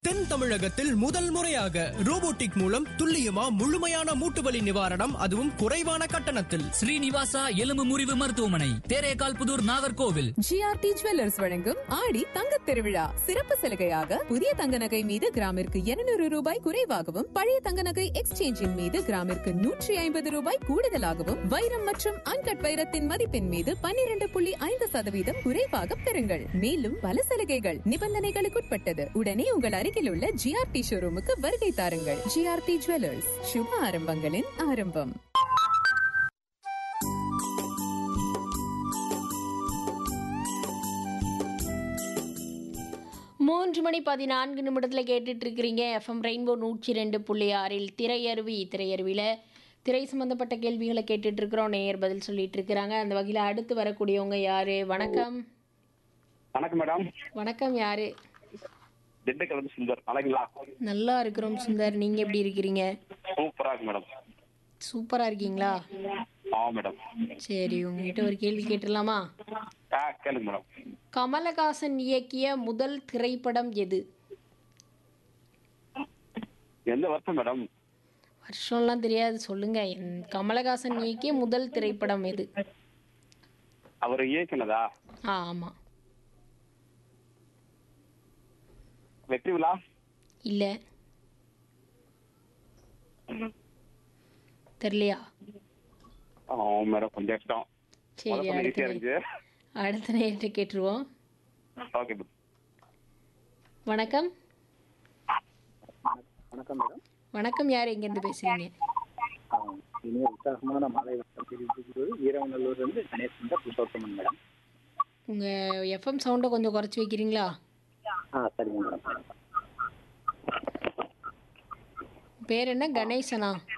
தென் தமிழகத்தில் முதல் முறையாக ரோபோட்டிக் மூலம் துல்லியமா முழுமையான மூட்டுவலி நிவாரணம் அதுவும் குறைவான கட்டணத்தில் ஸ்ரீனிவாசா எலும்பு முறிவு மருத்துவமனை தேரேகால் புதூர் நாகர்கோவில் ஜிஆர்டி ஜுவல்லர்ஸ் வழங்கும் ஆடி தங்கத் திருவிழா சிறப்பு சலுகையாக புதிய தங்க நகை மீது கிராமிற்கு 200 ரூபாய் குறைவாகவும் பழைய தங்க நகை எக்ஸ்சேஞ்சின் மீது கிராமிற்கு நூற்றி ஐம்பது ரூபாய் கூடுதலாகவும் வைரம் மற்றும் அன்கட் வைரத்தின் மதிப்பின் மீது 12.5% புள்ளி ஐந்து சதவீதம் குறைவாக பெறுங்கள் மேலும் பல சலுகைகள் நிபந்தனைகளுக்குட்பட்டது உடனே உங்கள் அருகில் உள்ள ஜிஆர்டி ஷோரூமுக்கு வருகை தாருங்கள் ஜிஆர்டி ஜுவல்லர்ஸ் சுப ஆரம்பங்களின் ஆரம்பம் மூன்று மணி பதினான்கு நிமிடத்தில் கேட்டுட்டு இருக்கிறீங்க எஃப்எம் ரெயின்போ நூற்றி ரெண்டு புள்ளி ஆறில் திரையருவி திரையருவியில் திரை சம்பந்தப்பட்ட கேள்விகளை கேட்டுட்டு இருக்கிறோம் நேயர் பதில் சொல்லிட்டு இருக்கிறாங்க அந்த வகையில் அடுத்து வரக்கூடியவங்க யாரு வணக்கம் வணக்கம் மேடம் வணக்கம் யாரு திண்டுக்கல் சுந்தர் அழகுங்களா நல்லா இருக்கிறோம் சுந்தர் நீங்க எப்படி இருக்கிறீங்க சூப்பரா இருக்கு மேடம் சூப்பரா இருக்கீங்களா ஆ மேடம் சரி உங்ககிட்ட ஒரு கேள்வி கேட்டுடலாமா ஆ கேளுங்க மேடம் கமலஹாசன் இயக்கிய முதல் திரைப்படம் எது எந்த வருஷம் மேடம் வருஷம்லாம் தெரியாது சொல்லுங்க என் கமலஹாசன் இயக்கிய முதல் திரைப்படம் எது அவர் இயக்குனதா ஆ ஆமாம் வெற்றி விழா இல்லை தெரியலையா ஆ மேடம் கொஞ்சம் கஷ்டம் சரி முதல்ல அடுத்த ஈஸியா நே- இருந்துச்சு அடுத்த நேரத்தை கேட்டுருவோம் ஓகே மேடம் வணக்கம் வணக்கம் மேடம் வணக்கம் யார் எங்கேருந்து பேசுறீங்க இனிய உற்சாகமான மாலை வணக்கம் தெரிவித்துக்கிறது வீரவநல்லூர்ல இருந்து கணேஷ் சுந்தர் புருஷோத்தமன் மேடம் உங்கள் எஃப்எம் சவுண்டை கொஞ்சம் குறைச்சி வைக்கிறீங்களா ஆ சரிங்க மேடம் பேர் என்ன கணேசனா